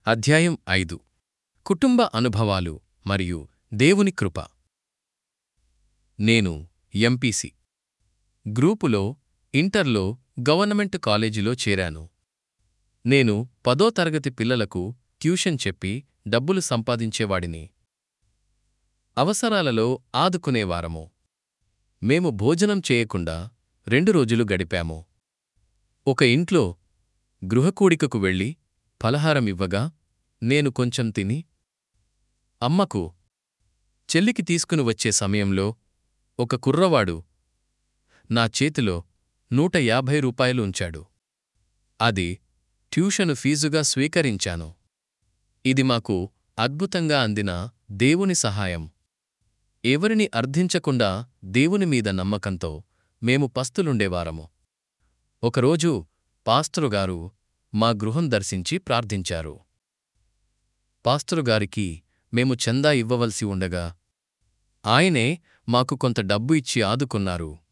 అధ్యాయం ఐదు కుటుంబ అనుభవాలు మరియు దేవుని కృప నేను ఎంపీసీ గ్రూపులో ఇంటర్లో గవర్నమెంట్ కాలేజీలో చేరాను నేను పదో తరగతి పిల్లలకు ట్యూషన్ చెప్పి డబ్బులు సంపాదించేవాడిని అవసరాలలో ఆదుకునేవారము మేము భోజనం చేయకుండా రెండు రోజులు గడిపాము ఒక ఇంట్లో గృహకూడికకు వెళ్ళి ఫలహారం ఇవ్వగా నేను కొంచెం తిని అమ్మకు చెల్లికి తీసుకుని వచ్చే సమయంలో ఒక కుర్రవాడు నా చేతిలో నూట యాభై రూపాయలు ఉంచాడు అది ట్యూషను ఫీజుగా స్వీకరించాను ఇది మాకు అద్భుతంగా అందిన దేవుని సహాయం ఎవరిని అర్థించకుండా దేవుని మీద నమ్మకంతో మేము పస్తులుండేవారము ఒకరోజు పాస్టరుగారు మా గృహం దర్శించి ప్రార్థించారు పాస్టరుగారికి మేము చందా ఇవ్వవలసి ఉండగా ఆయనే మాకు కొంత డబ్బు ఇచ్చి ఆదుకున్నారు